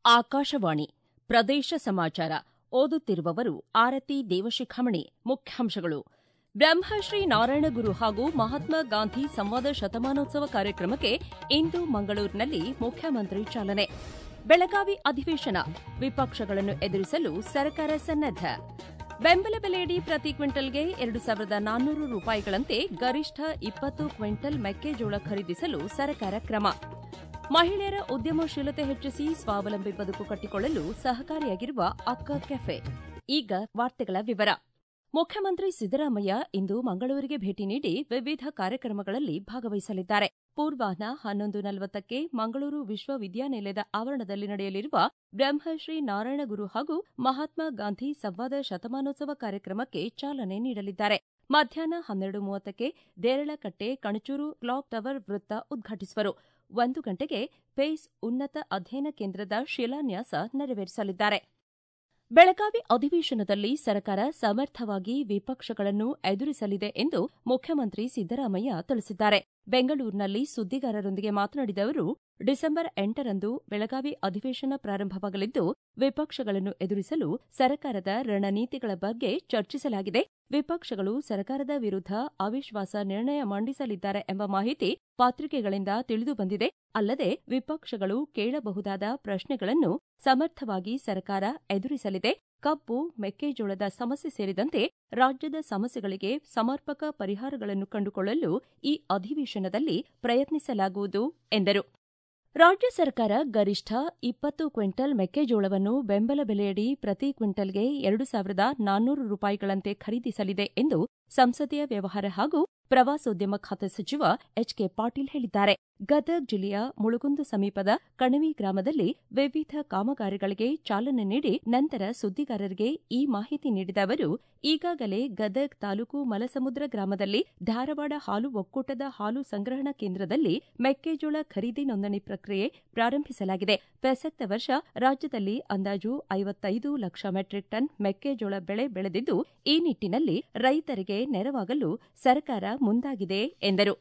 ಆಕಾಶವಾಣಿ ಪ್ರದೇಶ ಸಮಾಚಾರ ಓದುತ್ತಿರುವವರು ಆರತಿ ದೇವಶಿಖಾಮಣಿ ಮುಖ್ಯಾಂಶಗಳು ಬ್ರಹ್ಮಶ್ರೀ ನಾರಾಯಣಗುರು ಹಾಗೂ ಮಹಾತ್ಮ ಗಾಂಧಿ ಸಂವಾದ ಶತಮಾನೋತ್ಸವ ಕಾರ್ಯಕ್ರಮಕ್ಕೆ ಇಂದು ಮಂಗಳೂರಿನಲ್ಲಿ ಮುಖ್ಯಮಂತ್ರಿ ಚಾಲನೆ ಬೆಳಗಾವಿ ಅಧಿವೇಶನ ವಿಪಕ್ಷಗಳನ್ನು ಎದುರಿಸಲು ಸರ್ಕಾರ ಸನ್ನದ್ದ ಬೆಂಬಲ ಬೆಲೆಯಡಿ ಪ್ರತಿ ಕ್ವಿಂಟಲ್ಗೆ ಎರಡು ಸಾವಿರದ ನಾನ್ನೂರು ರೂಪಾಯಿಗಳಂತೆ ಗರಿಷ್ಠ ಇಪ್ಪತ್ತು ಕ್ವಿಂಟಲ್ ಮೆಕ್ಕೆಜೋಳ ಖರೀದಿಸಲು ಸರ್ಕಾರ ಕ್ರಮ ಮಹಿಳೆಯರ ಉದ್ಯಮಶೀಲತೆ ಹೆಚ್ಚಿಸಿ ಸ್ವಾವಲಂಬಿ ಬದುಕು ಕಟ್ಟಿಕೊಳ್ಳಲು ಸಹಕಾರಿಯಾಗಿರುವ ಅಕ್ಕ ಕೆಫೆ ಈಗ ವಾರ್ತೆಗಳ ವಿವರ ಮುಖ್ಯಮಂತ್ರಿ ಸಿದ್ದರಾಮಯ್ಯ ಇಂದು ಮಂಗಳೂರಿಗೆ ಭೇಟಿ ನೀಡಿ ವಿವಿಧ ಕಾರ್ಯಕ್ರಮಗಳಲ್ಲಿ ಭಾಗವಹಿಸಲಿದ್ದಾರೆ ಪೂರ್ವಾಹ್ನ ಹನ್ನೊಂದು ನಲವತ್ತಕ್ಕೆ ಮಂಗಳೂರು ವಿಶ್ವವಿದ್ಯಾನಿಲಯದ ಆವರಣದಲ್ಲಿ ನಡೆಯಲಿರುವ ಬ್ರಹ್ಮಶ್ರೀ ನಾರಾಯಣಗುರು ಹಾಗೂ ಮಹಾತ್ಮ ಗಾಂಧಿ ಸಂವಾದ ಶತಮಾನೋತ್ಸವ ಕಾರ್ಯಕ್ರಮಕ್ಕೆ ಚಾಲನೆ ನೀಡಲಿದ್ದಾರೆ ಮಧ್ಯಾಹ್ನ ಹನ್ನೆರಡು ಮೂವತ್ತಕ್ಕೆ ದೇರಳಕಟ್ಟೆ ಕಣಚೂರು ಕ್ಲಾಕ್ ಟವರ್ ವೃತ್ತ ಉದ್ಘಾಟಿಸುವರು ಒಂದು ಗಂಟೆಗೆ ಪೇಸ್ ಉನ್ನತ ಅಧ್ಯಯನ ಕೇಂದ್ರದ ಶಿಲಾನ್ಯಾಸ ನೆರವೇರಿಸಲಿದ್ದಾರೆ ಬೆಳಗಾವಿ ಅಧಿವೇಶನದಲ್ಲಿ ಸರ್ಕಾರ ಸಮರ್ಥವಾಗಿ ವಿಪಕ್ಷಗಳನ್ನು ಎದುರಿಸಲಿದೆ ಎಂದು ಮುಖ್ಯಮಂತ್ರಿ ಸಿದ್ದರಾಮಯ್ಯ ತಿಳಿಸಿದ್ದಾರೆ ಬೆಂಗಳೂರಿನಲ್ಲಿ ಸುದ್ದಿಗಾರರೊಂದಿಗೆ ಮಾತನಾಡಿದ ಅವರು ಡಿಸೆಂಬರ್ ಎಂಟರಂದು ಬೆಳಗಾವಿ ಅಧಿವೇಶನ ಪ್ರಾರಂಭವಾಗಲಿದ್ದು ವಿಪಕ್ಷಗಳನ್ನು ಎದುರಿಸಲು ಸರ್ಕಾರದ ರಣನೀತಿಗಳ ಬಗ್ಗೆ ಚರ್ಚಿಸಲಾಗಿದೆ ವಿಪಕ್ಷಗಳು ಸರ್ಕಾರದ ವಿರುದ್ಧ ಅವಿಶ್ವಾಸ ನಿರ್ಣಯ ಮಂಡಿಸಲಿದ್ದಾರೆ ಎಂಬ ಮಾಹಿತಿ ಪಾತ್ರಿಕೆಗಳಿಂದ ತಿಳಿದು ಬಂದಿದೆ ಅಲ್ಲದೆ ವಿಪಕ್ಷಗಳು ಕೇಳಬಹುದಾದ ಪ್ರಶ್ನೆಗಳನ್ನು ಸಮರ್ಥವಾಗಿ ಸರ್ಕಾರ ಎದುರಿಸಲಿದೆ ಕಬ್ಬು ಮೆಕ್ಕೆಜೋಳದ ಸಮಸ್ಯೆ ಸೇರಿದಂತೆ ರಾಜ್ಯದ ಸಮಸ್ಯೆಗಳಿಗೆ ಸಮರ್ಪಕ ಪರಿಹಾರಗಳನ್ನು ಕಂಡುಕೊಳ್ಳಲು ಈ ಅಧಿವೇಶನದಲ್ಲಿ ಪ್ರಯತ್ನಿಸಲಾಗುವುದು ಎಂದರು ರಾಜ್ಯ ಸರ್ಕಾರ ಗರಿಷ್ಠ ಇಪ್ಪತ್ತು ಕ್ವಿಂಟಲ್ ಮೆಕ್ಕೆಜೋಳವನ್ನು ಬೆಂಬಲ ಬೆಲೆಯಡಿ ಪ್ರತಿ ಕ್ವಿಂಟಲ್ಗೆ ಎರಡು ಸಾವಿರದ ನಾನ್ನೂರು ರೂಪಾಯಿಗಳಂತೆ ಖರೀದಿಸಲಿದೆ ಎಂದು ಸಂಸದೀಯ ವ್ಯವಹಾರ ಹಾಗೂ ಪ್ರವಾಸೋದ್ಯಮ ಖಾತೆ ಸಚಿವ ಎಚ್ ಕೆ ಪಾಟೀಲ್ ಹೇಳಿದ್ದಾರೆ ಗದಗ ಜಿಲ್ಲೆಯ ಮುಳುಗುಂದು ಸಮೀಪದ ಕಣವಿ ಗ್ರಾಮದಲ್ಲಿ ವಿವಿಧ ಕಾಮಗಾರಿಗಳಿಗೆ ಚಾಲನೆ ನೀಡಿ ನಂತರ ಸುದ್ದಿಗಾರರಿಗೆ ಈ ಮಾಹಿತಿ ನೀಡಿದ ಅವರು ಈಗಾಗಲೇ ಗದಗ್ ತಾಲೂಕು ಮಲಸಮುದ್ರ ಗ್ರಾಮದಲ್ಲಿ ಧಾರವಾಡ ಹಾಲು ಒಕ್ಕೂಟದ ಹಾಲು ಸಂಗ್ರಹಣಾ ಕೇಂದ್ರದಲ್ಲಿ ಮೆಕ್ಕೆಜೋಳ ಖರೀದಿ ನೋಂದಣಿ ಪ್ರಕ್ರಿಯೆ ಪ್ರಾರಂಭಿಸಲಾಗಿದೆ ಪ್ರಸಕ್ತ ವರ್ಷ ರಾಜ್ಯದಲ್ಲಿ ಅಂದಾಜು ಐವತ್ತೈದು ಲಕ್ಷ ಮೆಟ್ರಿಕ್ ಟನ್ ಮೆಕ್ಕೆಜೋಳ ಬೆಳೆ ಬೆಳೆದಿದ್ದು ಈ ನಿಟ್ಟಿನಲ್ಲಿ ರೈತರಿಗೆ ನೆರವಾಗಲು ಸರ್ಕಾರ ಮುಂದಾಗಿದೆ ಎಂದರು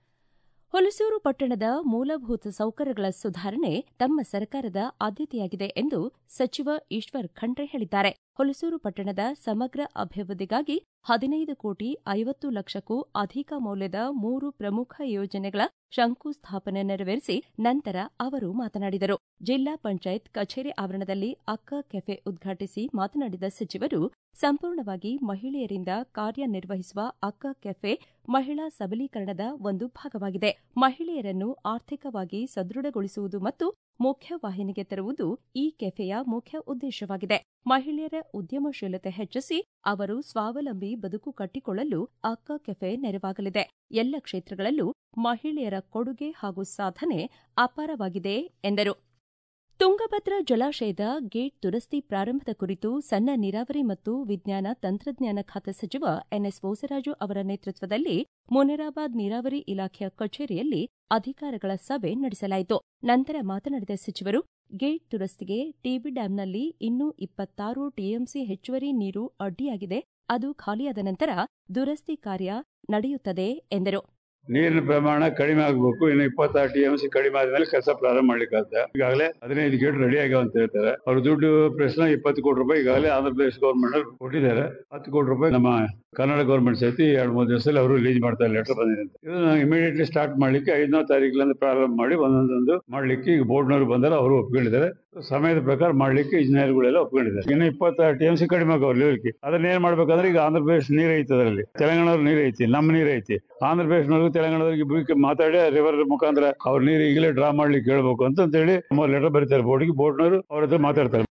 ಹುಲಸೂರು ಪಟ್ಟಣದ ಮೂಲಭೂತ ಸೌಕರ್ಯಗಳ ಸುಧಾರಣೆ ತಮ್ಮ ಸರ್ಕಾರದ ಆದ್ಯತೆಯಾಗಿದೆ ಎಂದು ಸಚಿವ ಈಶ್ವರ್ ಖಂಡ್ರೆ ಹೇಳಿದ್ದಾರೆ ಹುಲಸೂರು ಪಟ್ಟಣದ ಸಮಗ್ರ ಅಭಿವೃದ್ಧಿಗಾಗಿ ಹದಿನೈದು ಕೋಟಿ ಐವತ್ತು ಲಕ್ಷಕ್ಕೂ ಅಧಿಕ ಮೌಲ್ಯದ ಮೂರು ಪ್ರಮುಖ ಯೋಜನೆಗಳ ಶಂಕುಸ್ಥಾಪನೆ ನೆರವೇರಿಸಿ ನಂತರ ಅವರು ಮಾತನಾಡಿದರು ಜಿಲ್ಲಾ ಪಂಚಾಯತ್ ಕಚೇರಿ ಆವರಣದಲ್ಲಿ ಅಕ್ಕ ಕೆಫೆ ಉದ್ಘಾಟಿಸಿ ಮಾತನಾಡಿದ ಸಚಿವರು ಸಂಪೂರ್ಣವಾಗಿ ಮಹಿಳೆಯರಿಂದ ಕಾರ್ಯನಿರ್ವಹಿಸುವ ಅಕ್ಕ ಕೆಫೆ ಮಹಿಳಾ ಸಬಲೀಕರಣದ ಒಂದು ಭಾಗವಾಗಿದೆ ಮಹಿಳೆಯರನ್ನು ಆರ್ಥಿಕವಾಗಿ ಸದೃಢಗೊಳಿಸುವುದು ಮತ್ತು ಮುಖ್ಯವಾಹಿನಿಗೆ ತರುವುದು ಈ ಕೆಫೆಯ ಮುಖ್ಯ ಉದ್ದೇಶವಾಗಿದೆ ಮಹಿಳೆಯರ ಉದ್ಯಮಶೀಲತೆ ಹೆಚ್ಚಿಸಿ ಅವರು ಸ್ವಾವಲಂಬಿ ಬದುಕು ಕಟ್ಟಿಕೊಳ್ಳಲು ಅಕ್ಕ ಕೆಫೆ ನೆರವಾಗಲಿದೆ ಎಲ್ಲ ಕ್ಷೇತ್ರಗಳಲ್ಲೂ ಮಹಿಳೆಯರ ಕೊಡುಗೆ ಹಾಗೂ ಸಾಧನೆ ಅಪಾರವಾಗಿದೆ ಎಂದರು ತುಂಗಭದ್ರಾ ಜಲಾಶಯದ ಗೇಟ್ ದುರಸ್ತಿ ಪ್ರಾರಂಭದ ಕುರಿತು ಸಣ್ಣ ನೀರಾವರಿ ಮತ್ತು ವಿಜ್ಞಾನ ತಂತ್ರಜ್ಞಾನ ಖಾತೆ ಸಚಿವ ಎನ್ಎಸ್ ಬೋಸರಾಜು ಅವರ ನೇತೃತ್ವದಲ್ಲಿ ಮುನಿರಾಬಾದ್ ನೀರಾವರಿ ಇಲಾಖೆಯ ಕಚೇರಿಯಲ್ಲಿ ಅಧಿಕಾರಿಗಳ ಸಭೆ ನಡೆಸಲಾಯಿತು ನಂತರ ಮಾತನಾಡಿದ ಸಚಿವರು ಗೇಟ್ ದುರಸ್ತಿಗೆ ಟಿಬಿ ಡ್ಯಾಂನಲ್ಲಿ ಇನ್ನೂ ಇಪ್ಪತ್ತಾರು ಟಿಎಂಸಿ ಹೆಚ್ಚುವರಿ ನೀರು ಅಡ್ಡಿಯಾಗಿದೆ ಅದು ಖಾಲಿಯಾದ ನಂತರ ದುರಸ್ತಿ ಕಾರ್ಯ ನಡೆಯುತ್ತದೆ ಎಂದರು ನೀರಿನ ಪ್ರಮಾಣ ಕಡಿಮೆ ಆಗಬೇಕು ಇನ್ನು ಇಪ್ಪತ್ತಾರು ಟಿ ಎಂ ಸಿ ಕಡಿಮೆ ಆದ್ಮೇಲೆ ಕೆಲಸ ಪ್ರಾರಂಭ ಮಾಡ್ಲಿಕ್ಕೆ ಈಗಾಗಲೇ ಹದಿನೈದು ಗೇಟ್ ರೆಡಿ ಆಗ್ಯಾವ ಅಂತ ಹೇಳ್ತಾರೆ ಅವ್ರ ದುಡ್ಡು ಪ್ರಶ್ನೆ ಇಪ್ಪತ್ತು ಕೋಟಿ ರೂಪಾಯಿ ಈಗಾಗಲೇ ಆಂಧ್ರ ಪ್ರದೇಶ ಗೌರ್ಮೆಂಟ್ ಕೊಟ್ಟಿದ್ದಾರೆ ಹತ್ತು ಕೋಟಿ ರೂಪಾಯಿ ನಮ್ಮ ಕನ್ನಡ ಗೌರ್ಮೆಂಟ್ ಸಹಿತ ಎರಡು ಮೂರು ದಿವಸದಲ್ಲಿ ಅವರು ರಿಲೀಸ್ ಮಾಡ್ತಾರೆ ಲೆಟರ್ ಬಂದಿದೆ ಅಂತ ಇದು ಇಮಿಡಿಯೇಟ್ಲಿ ಸ್ಟಾರ್ಟ್ ಮಾಡ್ಲಿಕ್ಕೆ ಐದನೇ ತಾರೀಕಿನಿಂದ ಪ್ರಾರಂಭ ಮಾಡಿ ಒಂದೊಂದೊಂದು ಮಾಡ್ಲಿಕ್ಕೆ ಈಗ ಬೋರ್ಡ್ನವರು ಬಂದರೆ ಅವರು ಒಪ್ಕೊಂಡಿದ್ದಾರೆ ಸಮಯದ ಪ್ರಕಾರ ಮಾಡ್ಲಿಕ್ಕೆ ಇಂಜಿನಿಯರ್ಗಳೆಲ್ಲ ಒಪ್ಕೊಂಡಿದ್ದಾರೆ ಇನ್ನು ಇಪ್ಪತ್ತಾರು ಟಿ ಎಂ ಸಿ ಕಡಿಮೆ ಆಗವ್ರು ಲೆವೆಲ್ಗೆ ಅದನ್ನ ಏನ್ ಮಾಡ್ಬೇಕಂದ್ರೆ ಈಗ ಆಂಧ್ರ ಪ್ರದೇಶ ನೀರು ಐತಿ ಅದರಲ್ಲಿ ತೆಲಂಗಾಣದವ್ರ ನೀರು ಐತಿ ನಮ್ಮ ನೀರು ಐತಿ ಆಂಧ್ರ ಪ್ರದೇಶನವ್ರಿಗೆ ತೆಲಂಗಾಣದವ್ರಿಗೆ ಭೂಮಿಕೆ ಮಾತಾಡಿ ರಿವರ್ ಮುಖಾಂತರ ಅವ್ರ ನೀರು ಈಗಲೇ ಡ್ರಾ ಮಾಡ್ಲಿಕ್ಕೆ ಹೇಳ್ಬೇಕು ಅಂತ ಹೇಳಿ ಲೆಟರ್ ಬರೀತಾರೆ ಬೋರ್ಡ್ಗೆ ಬೋರ್ಡ್ನವರು ಅವ್ರ ಹತ್ರ ಮಾತಾಡ್ತಾರೆ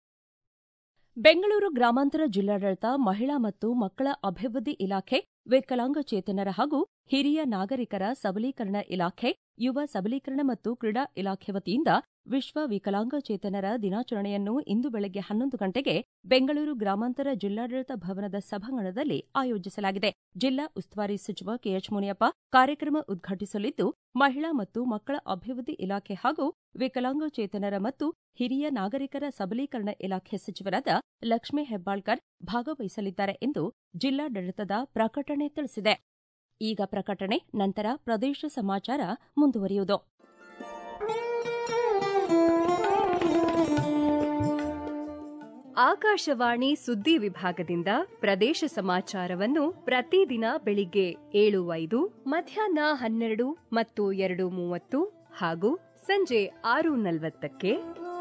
ಬೆಂಗಳೂರು ಗ್ರಾಮಾಂತರ ಜಿಲ್ಲಾಡಳಿತ ಮಹಿಳಾ ಮತ್ತು ಮಕ್ಕಳ ಅಭಿವೃದ್ಧಿ ಇಲಾಖೆ ವಿಕಲಾಂಗಚೇತನರ ಹಾಗೂ ಹಿರಿಯ ನಾಗರಿಕರ ಸಬಲೀಕರಣ ಇಲಾಖೆ ಯುವ ಸಬಲೀಕರಣ ಮತ್ತು ಕ್ರೀಡಾ ಇಲಾಖೆ ವತಿಯಿಂದ ವಿಶ್ವ ವಿಕಲಾಂಗಚೇತನರ ದಿನಾಚರಣೆಯನ್ನು ಇಂದು ಬೆಳಗ್ಗೆ ಹನ್ನೊಂದು ಗಂಟೆಗೆ ಬೆಂಗಳೂರು ಗ್ರಾಮಾಂತರ ಜಿಲ್ಲಾಡಳಿತ ಭವನದ ಸಭಾಂಗಣದಲ್ಲಿ ಆಯೋಜಿಸಲಾಗಿದೆ ಜಿಲ್ಲಾ ಉಸ್ತುವಾರಿ ಸಚಿವ ಕೆಎಚ್ ಮುನಿಯಪ್ಪ ಕಾರ್ಯಕ್ರಮ ಉದ್ಘಾಟಿಸಲಿದ್ದು ಮಹಿಳಾ ಮತ್ತು ಮಕ್ಕಳ ಅಭಿವೃದ್ಧಿ ಇಲಾಖೆ ಹಾಗೂ ವಿಕಲಾಂಗಚೇತನರ ಮತ್ತು ಹಿರಿಯ ನಾಗರಿಕರ ಸಬಲೀಕರಣ ಇಲಾಖೆ ಸಚಿವರಾದ ಲಕ್ಷ್ಮೀ ಹೆಬ್ಬಾಳ್ಕರ್ ಭಾಗವಹಿಸಲಿದ್ದಾರೆ ಎಂದು ಜಿಲ್ಲಾಡಳಿತದ ಪ್ರಕಟಣೆ ತಿಳಿಸಿದೆ ಈಗ ಪ್ರಕಟಣೆ ನಂತರ ಪ್ರದೇಶ ಸಮಾಚಾರ ಮುಂದುವರಿಯುವುದು ಆಕಾಶವಾಣಿ ಸುದ್ದಿ ವಿಭಾಗದಿಂದ ಪ್ರದೇಶ ಸಮಾಚಾರವನ್ನು ಪ್ರತಿದಿನ ಬೆಳಿಗ್ಗೆ ಏಳು ಐದು ಮಧ್ಯಾಹ್ನ ಹನ್ನೆರಡು ಮತ್ತು ಎರಡು ಮೂವತ್ತು ಹಾಗೂ ಸಂಜೆ ಆರು ನಲವತ್ತಕ್ಕೆ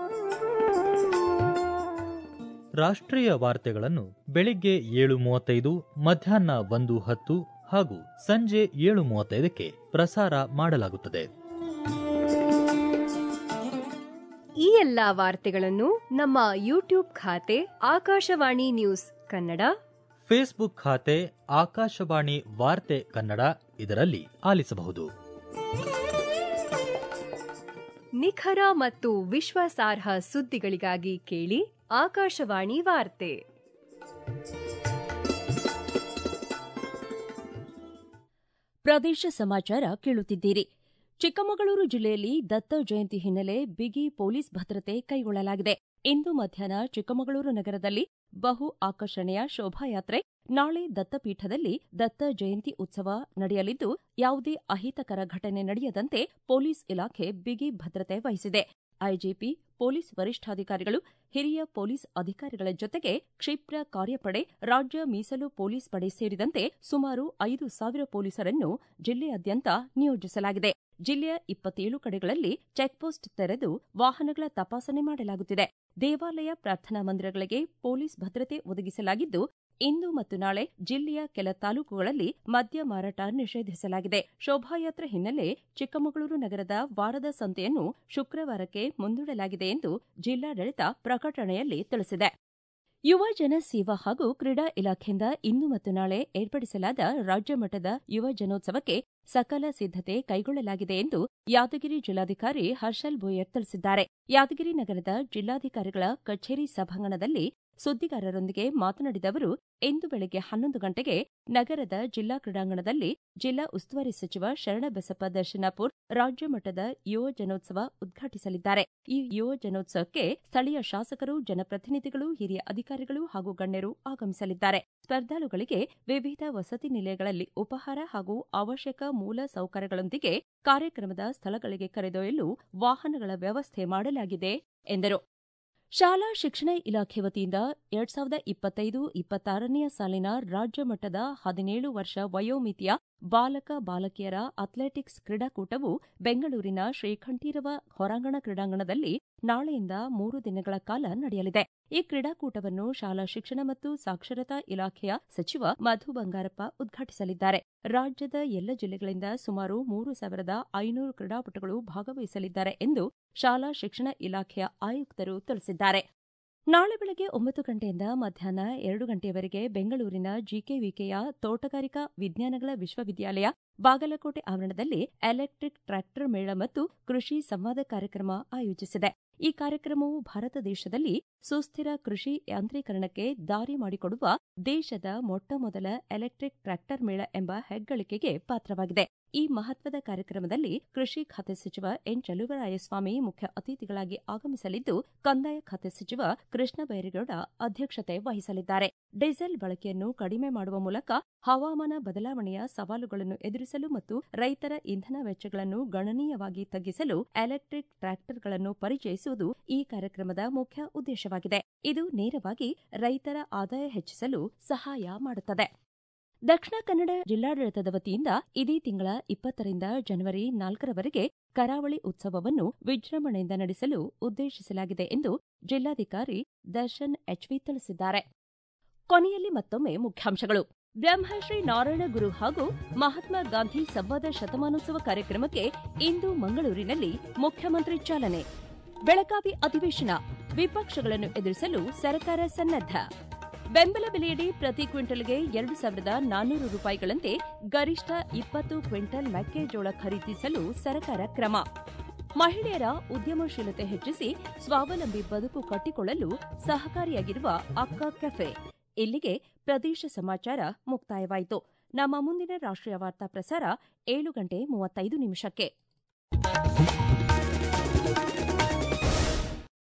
ರಾಷ್ಟ್ರೀಯ ವಾರ್ತೆಗಳನ್ನು ಬೆಳಿಗ್ಗೆ ಏಳು ಮೂವತ್ತೈದು ಮಧ್ಯಾಹ್ನ ಒಂದು ಹತ್ತು ಹಾಗೂ ಸಂಜೆ ಏಳು ಮೂವತ್ತೈದಕ್ಕೆ ಪ್ರಸಾರ ಮಾಡಲಾಗುತ್ತದೆ ಈ ಎಲ್ಲಾ ವಾರ್ತೆಗಳನ್ನು ನಮ್ಮ ಯೂಟ್ಯೂಬ್ ಖಾತೆ ಆಕಾಶವಾಣಿ ನ್ಯೂಸ್ ಕನ್ನಡ ಫೇಸ್ಬುಕ್ ಖಾತೆ ಆಕಾಶವಾಣಿ ವಾರ್ತೆ ಕನ್ನಡ ಇದರಲ್ಲಿ ಆಲಿಸಬಹುದು ನಿಖರ ಮತ್ತು ವಿಶ್ವಾಸಾರ್ಹ ಸುದ್ದಿಗಳಿಗಾಗಿ ಕೇಳಿ ಆಕಾಶವಾಣಿ ವಾರ್ತೆ ಪ್ರದೇಶ ಸಮಾಚಾರ ಕೇಳುತ್ತಿದ್ದೀರಿ ಚಿಕ್ಕಮಗಳೂರು ಜಿಲ್ಲೆಯಲ್ಲಿ ದತ್ತ ಜಯಂತಿ ಹಿನ್ನೆಲೆ ಬಿಗಿ ಪೊಲೀಸ್ ಭದ್ರತೆ ಕೈಗೊಳ್ಳಲಾಗಿದೆ ಇಂದು ಮಧ್ಯಾಹ್ನ ಚಿಕ್ಕಮಗಳೂರು ನಗರದಲ್ಲಿ ಬಹು ಆಕರ್ಷಣೆಯ ಶೋಭಾಯಾತ್ರೆ ನಾಳೆ ದತ್ತಪೀಠದಲ್ಲಿ ದತ್ತ ಜಯಂತಿ ಉತ್ಸವ ನಡೆಯಲಿದ್ದು ಯಾವುದೇ ಅಹಿತಕರ ಘಟನೆ ನಡೆಯದಂತೆ ಪೊಲೀಸ್ ಇಲಾಖೆ ಬಿಗಿ ಭದ್ರತೆ ವಹಿಸಿದೆ ಐಜಿಪಿ ಪೊಲೀಸ್ ವರಿಷ್ಠಾಧಿಕಾರಿಗಳು ಹಿರಿಯ ಪೊಲೀಸ್ ಅಧಿಕಾರಿಗಳ ಜೊತೆಗೆ ಕ್ಷಿಪ್ರ ಕಾರ್ಯಪಡೆ ರಾಜ್ಯ ಮೀಸಲು ಪೊಲೀಸ್ ಪಡೆ ಸೇರಿದಂತೆ ಸುಮಾರು ಐದು ಸಾವಿರ ಪೊಲೀಸರನ್ನು ಜಿಲ್ಲೆಯಾದ್ಯಂತ ನಿಯೋಜಿಸಲಾಗಿದೆ ಜಿಲ್ಲೆಯ ಇಪ್ಪತ್ತೇಳು ಕಡೆಗಳಲ್ಲಿ ಚೆಕ್ಪೋಸ್ಟ್ ತೆರೆದು ವಾಹನಗಳ ತಪಾಸಣೆ ಮಾಡಲಾಗುತ್ತಿದೆ ದೇವಾಲಯ ಪ್ರಾರ್ಥನಾ ಮಂದಿರಗಳಿಗೆ ಪೊಲೀಸ್ ಭದ್ರತೆ ಒದಗಿಸಲಾಗಿದ್ದು ಇಂದು ಮತ್ತು ನಾಳೆ ಜಿಲ್ಲೆಯ ಕೆಲ ತಾಲೂಕುಗಳಲ್ಲಿ ಮದ್ಯ ಮಾರಾಟ ನಿಷೇಧಿಸಲಾಗಿದೆ ಶೋಭಾಯಾತ್ರೆ ಹಿನ್ನೆಲೆ ಚಿಕ್ಕಮಗಳೂರು ನಗರದ ವಾರದ ಸಂತೆಯನ್ನು ಶುಕ್ರವಾರಕ್ಕೆ ಮುಂದೂಡಲಾಗಿದೆ ಎಂದು ಜಿಲ್ಲಾಡಳಿತ ಪ್ರಕಟಣೆಯಲ್ಲಿ ತಿಳಿಸಿದೆ ಯುವ ಜನ ಸೇವಾ ಹಾಗೂ ಕ್ರೀಡಾ ಇಲಾಖೆಯಿಂದ ಇಂದು ಮತ್ತು ನಾಳೆ ಏರ್ಪಡಿಸಲಾದ ರಾಜ್ಯ ಮಟ್ಟದ ಯುವ ಜನೋತ್ಸವಕ್ಕೆ ಸಕಲ ಸಿದ್ದತೆ ಕೈಗೊಳ್ಳಲಾಗಿದೆ ಎಂದು ಯಾದಗಿರಿ ಜಿಲ್ಲಾಧಿಕಾರಿ ಹರ್ಷಲ್ ಬೋಯರ್ ತಿಳಿಸಿದ್ದಾರೆ ಯಾದಗಿರಿ ನಗರದ ಜಿಲ್ಲಾಧಿಕಾರಿಗಳ ಕಚೇರಿ ಸಭಾಂಗಣದಲ್ಲಿ ಸುದ್ದಿಗಾರರೊಂದಿಗೆ ಮಾತನಾಡಿದ ಅವರು ಇಂದು ಬೆಳಗ್ಗೆ ಹನ್ನೊಂದು ಗಂಟೆಗೆ ನಗರದ ಜಿಲ್ಲಾ ಕ್ರೀಡಾಂಗಣದಲ್ಲಿ ಜಿಲ್ಲಾ ಉಸ್ತುವಾರಿ ಸಚಿವ ಶರಣಬಸಪ್ಪ ದರ್ಶನಾಪುರ್ ರಾಜ್ಯ ಮಟ್ಟದ ಯುವ ಜನೋತ್ಸವ ಉದ್ಘಾಟಿಸಲಿದ್ದಾರೆ ಈ ಯುವ ಜನೋತ್ಸವಕ್ಕೆ ಸ್ಥಳೀಯ ಶಾಸಕರು ಜನಪ್ರತಿನಿಧಿಗಳು ಹಿರಿಯ ಅಧಿಕಾರಿಗಳು ಹಾಗೂ ಗಣ್ಯರು ಆಗಮಿಸಲಿದ್ದಾರೆ ಸ್ಪರ್ಧಾಳುಗಳಿಗೆ ವಿವಿಧ ವಸತಿ ನಿಲಯಗಳಲ್ಲಿ ಉಪಹಾರ ಹಾಗೂ ಅವಶ್ಯಕ ಮೂಲ ಸೌಕರ್ಯಗಳೊಂದಿಗೆ ಕಾರ್ಯಕ್ರಮದ ಸ್ಥಳಗಳಿಗೆ ಕರೆದೊಯ್ಯಲು ವಾಹನಗಳ ವ್ಯವಸ್ಥೆ ಮಾಡಲಾಗಿದೆ ಎಂದರು ಶಾಲಾ ಶಿಕ್ಷಣ ಇಲಾಖೆ ವತಿಯಿಂದ ಎರಡ್ ಸಾವಿರದ ಇಪ್ಪತ್ತೈದು ಇಪ್ಪತ್ತಾರನೆಯ ಸಾಲಿನ ರಾಜ್ಯ ಮಟ್ಟದ ಹದಿನೇಳು ವರ್ಷ ವಯೋಮಿತಿಯ ಬಾಲಕ ಬಾಲಕಿಯರ ಅಥ್ಲೆಟಿಕ್ಸ್ ಕ್ರೀಡಾಕೂಟವು ಬೆಂಗಳೂರಿನ ಶ್ರೀಕಂಠೀರವ ಹೊರಾಂಗಣ ಕ್ರೀಡಾಂಗಣದಲ್ಲಿ ನಾಳೆಯಿಂದ ಮೂರು ದಿನಗಳ ಕಾಲ ನಡೆಯಲಿದೆ ಈ ಕ್ರೀಡಾಕೂಟವನ್ನು ಶಾಲಾ ಶಿಕ್ಷಣ ಮತ್ತು ಸಾಕ್ಷರತಾ ಇಲಾಖೆಯ ಸಚಿವ ಮಧು ಬಂಗಾರಪ್ಪ ಉದ್ಘಾಟಿಸಲಿದ್ದಾರೆ ರಾಜ್ಯದ ಎಲ್ಲ ಜಿಲ್ಲೆಗಳಿಂದ ಸುಮಾರು ಮೂರು ಸಾವಿರದ ಐನೂರು ಕ್ರೀಡಾಪಟುಗಳು ಭಾಗವಹಿಸಲಿದ್ದಾರೆ ಎಂದು ಶಾಲಾ ಶಿಕ್ಷಣ ಇಲಾಖೆಯ ಆಯುಕ್ತರು ತಿಳಿಸಿದ್ದಾರೆ ನಾಳೆ ಬೆಳಗ್ಗೆ ಒಂಬತ್ತು ಗಂಟೆಯಿಂದ ಮಧ್ಯಾಹ್ನ ಎರಡು ಗಂಟೆಯವರೆಗೆ ಬೆಂಗಳೂರಿನ ಜಿಕೆವಿಕೆಯ ತೋಟಗಾರಿಕಾ ವಿಜ್ಞಾನಗಳ ವಿಶ್ವವಿದ್ಯಾಲಯ ಬಾಗಲಕೋಟೆ ಆವರಣದಲ್ಲಿ ಎಲೆಕ್ಟ್ರಿಕ್ ಟ್ರ್ಯಾಕ್ಟರ್ ಮೇಳ ಮತ್ತು ಕೃಷಿ ಸಂವಾದ ಕಾರ್ಯಕ್ರಮ ಆಯೋಜಿಸಿದೆ ಈ ಕಾರ್ಯಕ್ರಮವು ಭಾರತ ದೇಶದಲ್ಲಿ ಸುಸ್ಥಿರ ಕೃಷಿ ಯಾಂತ್ರೀಕರಣಕ್ಕೆ ದಾರಿ ಮಾಡಿಕೊಡುವ ದೇಶದ ಮೊಟ್ಟಮೊದಲ ಎಲೆಕ್ಟ್ರಿಕ್ ಟ್ರ್ಯಾಕ್ಟರ್ ಮೇಳ ಎಂಬ ಹೆಗ್ಗಳಿಕೆಗೆ ಪಾತ್ರವಾಗಿದೆ ಈ ಮಹತ್ವದ ಕಾರ್ಯಕ್ರಮದಲ್ಲಿ ಕೃಷಿ ಖಾತೆ ಸಚಿವ ಎನ್ ಚಲುವರಾಯಸ್ವಾಮಿ ಮುಖ್ಯ ಅತಿಥಿಗಳಾಗಿ ಆಗಮಿಸಲಿದ್ದು ಕಂದಾಯ ಖಾತೆ ಸಚಿವ ಕೃಷ್ಣ ಬೈರೇಗೌಡ ಅಧ್ಯಕ್ಷತೆ ವಹಿಸಲಿದ್ದಾರೆ ಡೀಸೆಲ್ ಬಳಕೆಯನ್ನು ಕಡಿಮೆ ಮಾಡುವ ಮೂಲಕ ಹವಾಮಾನ ಬದಲಾವಣೆಯ ಸವಾಲುಗಳನ್ನು ಎದುರಿಸಲು ಮತ್ತು ರೈತರ ಇಂಧನ ವೆಚ್ಚಗಳನ್ನು ಗಣನೀಯವಾಗಿ ತಗ್ಗಿಸಲು ಎಲೆಕ್ಟ್ರಿಕ್ ಟ್ರ್ಯಾಕ್ಟರ್ಗಳನ್ನು ಪರಿಚಯಿಸುವುದು ಈ ಕಾರ್ಯಕ್ರಮದ ಮುಖ್ಯ ಉದ್ದೇಶವಾಗಿದೆ ಇದು ನೇರವಾಗಿ ರೈತರ ಆದಾಯ ಹೆಚ್ಚಿಸಲು ಸಹಾಯ ಮಾಡುತ್ತದೆ ದಕ್ಷಿಣ ಕನ್ನಡ ಜಿಲ್ಲಾಡಳಿತದ ವತಿಯಿಂದ ಇದೇ ತಿಂಗಳ ಇಪ್ಪತ್ತರಿಂದ ಜನವರಿ ನಾಲ್ಕರವರೆಗೆ ಕರಾವಳಿ ಉತ್ಸವವನ್ನು ವಿಜೃಂಭಣೆಯಿಂದ ನಡೆಸಲು ಉದ್ದೇಶಿಸಲಾಗಿದೆ ಎಂದು ಜಿಲ್ಲಾಧಿಕಾರಿ ದರ್ಶನ್ ಎಚ್ವಿ ತಿಳಿಸಿದ್ದಾರೆ ಕೊನೆಯಲ್ಲಿ ಮತ್ತೊಮ್ಮೆ ಮುಖ್ಯಾಂಶಗಳು ಬ್ರಹ್ಮಶ್ರೀ ನಾರಾಯಣ ಗುರು ಹಾಗೂ ಮಹಾತ್ಮ ಗಾಂಧಿ ಸಂವಾದ ಶತಮಾನೋತ್ಸವ ಕಾರ್ಯಕ್ರಮಕ್ಕೆ ಇಂದು ಮಂಗಳೂರಿನಲ್ಲಿ ಮುಖ್ಯಮಂತ್ರಿ ಚಾಲನೆ ಬೆಳಗಾವಿ ಅಧಿವೇಶನ ವಿಪಕ್ಷಗಳನ್ನು ಎದುರಿಸಲು ಸರ್ಕಾರ ಸನ್ನದ್ಧ ಬೆಂಬಲ ಬೆಲೆಯಡಿ ಪ್ರತಿ ಕ್ವಿಂಟಲ್ಗೆ ಎರಡು ಸಾವಿರದ ನಾನ್ನೂರು ರೂಪಾಯಿಗಳಂತೆ ಗರಿಷ್ಠ ಇಪ್ಪತ್ತು ಕ್ವಿಂಟಲ್ ಮೆಕ್ಕೆಜೋಳ ಖರೀದಿಸಲು ಸರ್ಕಾರ ಕ್ರಮ ಮಹಿಳೆಯರ ಉದ್ಯಮಶೀಲತೆ ಹೆಚ್ಚಿಸಿ ಸ್ವಾವಲಂಬಿ ಬದುಕು ಕಟ್ಟಿಕೊಳ್ಳಲು ಸಹಕಾರಿಯಾಗಿರುವ ಅಕ್ಕ ಕೆಫೆ ಇಲ್ಲಿಗೆ ಪ್ರದೇಶ ಸಮಾಚಾರ ಮುಕ್ತಾಯವಾಯಿತು ನಮ್ಮ ಮುಂದಿನ ರಾಷ್ಟ್ರೀಯ ವಾರ್ತಾ ಪ್ರಸಾರ ಏಳು ಗಂಟೆ ಮೂವತ್ತೈದು ನಿಮಿಷಕ್ಕೆ